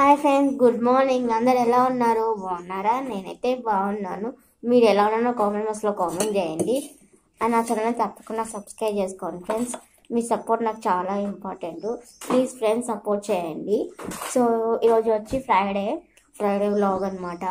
Hi friends good morning అందరు ఎలా ఉన్నారు బాగున్నారా నేనైతే బాగున్నాను మీరు ఎలా ఉన్నారో కామెంట్ బాక్స్లో కామెంట్ చేయండి అండ్ నా ఛానల్ తప్పకుండా సబ్స్క్రైబ్ చేసుకోండి ఫ్రెండ్స్ మీ సపోర్ట్ నాకు చాలా ఇంపార్టెంట్ ప్లీజ్ ఫ్రెండ్స్ సపోర్ట్ చేయండి సో ఈరోజు వచ్చి ఫ్రైడే ఫ్రైడే వ్లాగ్ అనమాట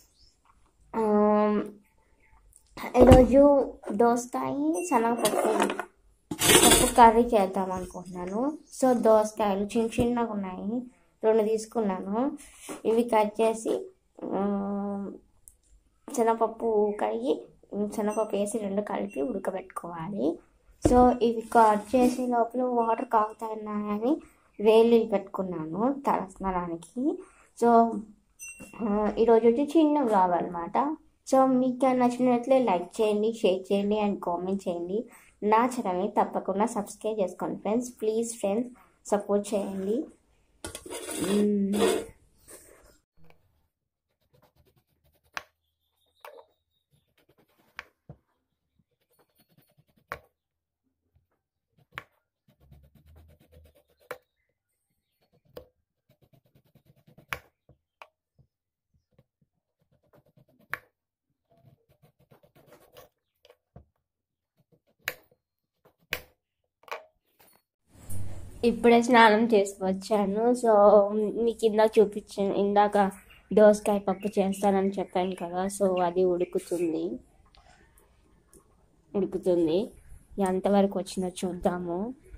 ఈరోజు దోసకాయ శనగపప్పు పప్పు కర్రీ చేద్దాం అనుకుంటున్నాను సో దోసకాయలు చిన్న చిన్నగా ఉన్నాయి రెండు తీసుకున్నాను ఇవి కట్ చేసి ఆ, శనగపప్పు కడిగి శనగపప్పు వేసి రెండు కలిపి ఉడకబెట్టుకోవాలి సో ఇవి కట్ చేసే లోపల వాటర్ కాగుతున్నాయని వేలు పెట్టుకున్నాను తల స్నానానికి సో ఆ, ఈరోజు వచ్చి చిన్న వ్లాగ్ అనమాట సో మీకు నచ్చినట్లే లైక్ చేయండి షేర్ చేయండి అండ్ కామెంట్ చేయండి నా ఛానల్ని తప్పకుండా సబ్స్క్రైబ్ చేసుకోండి ఫ్రెండ్స్ ప్లీజ్ ఫ్రెండ్స్ సపోర్ట్ చేయండి మ్మ్. ఇప్పుడే స్నానం చేసి వచ్చాను సో మీకు ఇందాక చూపించాను ఇందాక దోసకాయ పప్పు చేస్తానని చెప్పాను కదా సో అది ఉడుకుతుంది ఉడుకుతుంది ఎంతవరకు వచ్చిందో చూద్దాము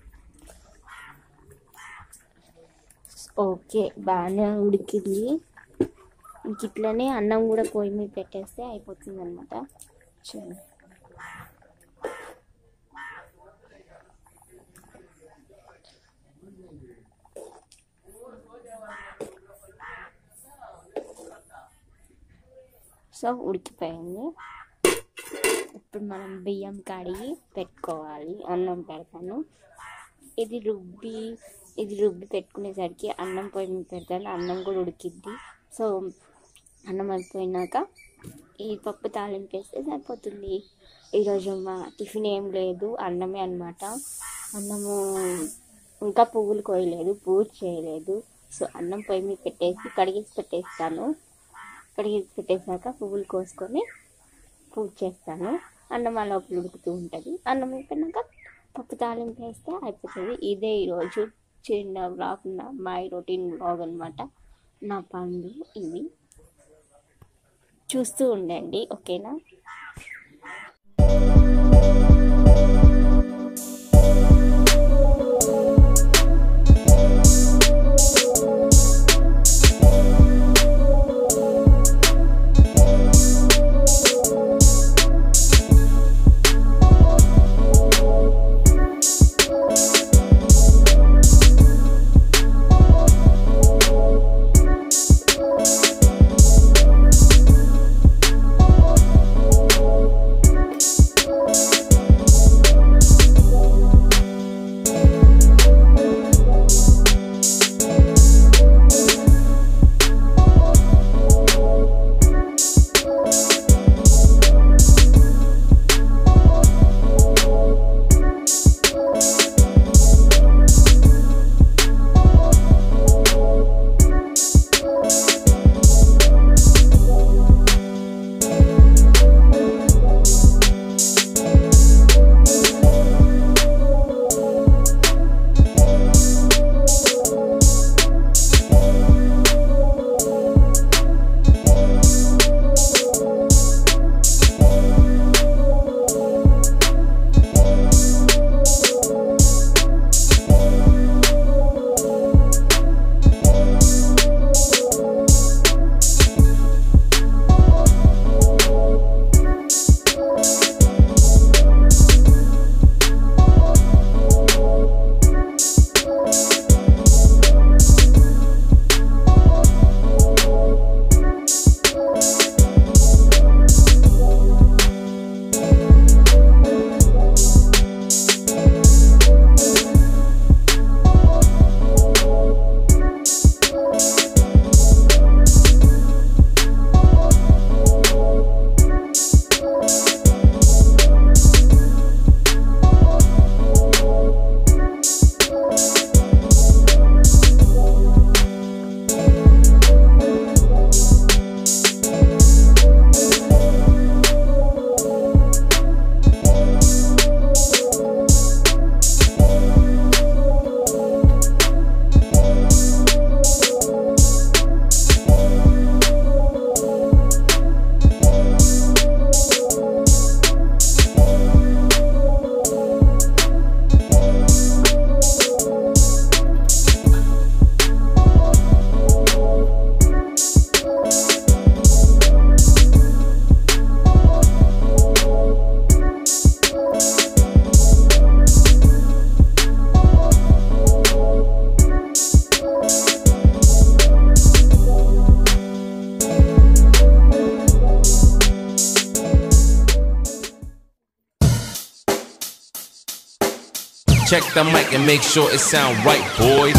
ఓకే బాగానే ఉడికింది ఇంక ఇట్లనే అన్నం కూడా పొయ్యి మీద పెట్టేస్తే అయిపోతుంది అనమాట చూడండి సో ఉడికిపోయింది ఇప్పుడు మనం బియ్యం కడిగి పెట్టుకోవాలి అన్నం పెడతాను ఇది రుబ్బి ఇది రుబ్బి పెట్టుకునేసరికి అన్నం పొయ్యి మీద పెడతాను అన్నం కూడా ఉడికిద్ది సో అన్నం అయిపోయినాక ఈ పప్పు తాలింపు వేస్తే సరిపోతుంది ఈరోజు మా టిఫిన్ ఏం లేదు అన్నమే అనమాట అన్నము ఇంకా పువ్వులు కోయలేదు పూజ చేయలేదు సో అన్నం పొయ్యి మీద పెట్టేసి కడిగేసి పెట్టేస్తాను కడిగేసి పెట్టేశాక పువ్వులు కోసుకొని పూజ చేస్తాను అన్నం అలా ఉడుకుతూ ఉంటుంది అన్నం అయిపోయినాక పప్పు తాలింపు వేస్తే అయిపోతుంది ఇదే ఈరోజు చిన్న బ్లాగ్ నా మై రొటీన్ బ్లాగ్ అనమాట నా పనులు ఇవి చూస్తూ ఉండండి ఓకేనా Check the mic and make sure it sound right, boys.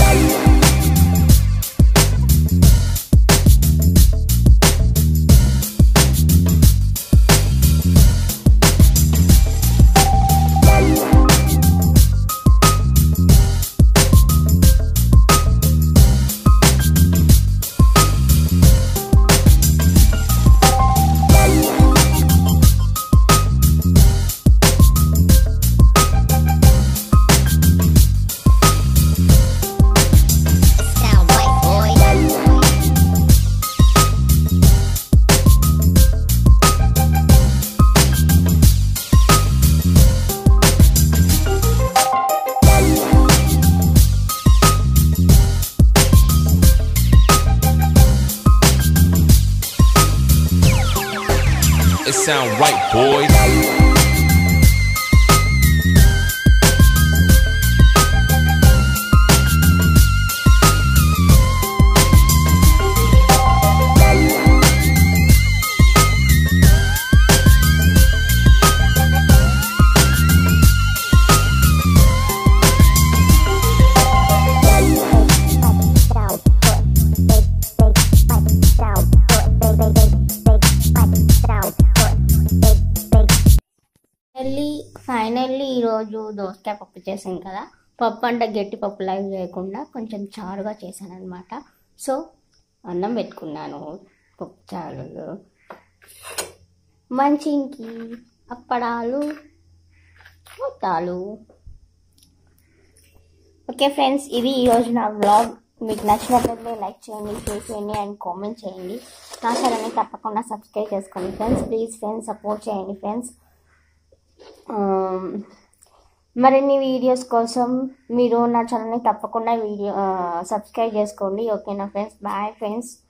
Sound right, boy. It sound right, boys. Finally finally ఈరోజు దోసకాయ పప్పు చేశాను కదా పప్పు అంటే గట్టి పప్పు లాగా చేయకుండా కొంచెం చారుగా చేశాను అనమాట సో అన్నం పెట్టుకున్నాను పప్పు చారులు మంచింకి అప్పడాలు మొత్తాలు ఓకే ఫ్రెండ్స్ ఇది ఈరోజు నా వ్లాగ్ మీకు నచ్చినట్లయితే లైక్ చేయండి షేర్ చేయండి అండ్ కామెంట్ చేయండి నా ఛానల్ని తప్పకుండా సబ్స్క్రైబ్ చేసుకోండి ఫ్రెండ్స్ ప్లీజ్ ఫ్రెండ్స్ సపోర్ట్ చేయండి ఫ్రెండ్స్ మరిన్ని వీడియోస్ కోసం మీరు నా ఛానల్ని తప్పకుండా వీడియో సబ్స్క్రైబ్ చేసుకోండి ఓకేనా ఫ్రెండ్స్ బాయ్ ఫ్రెండ్స్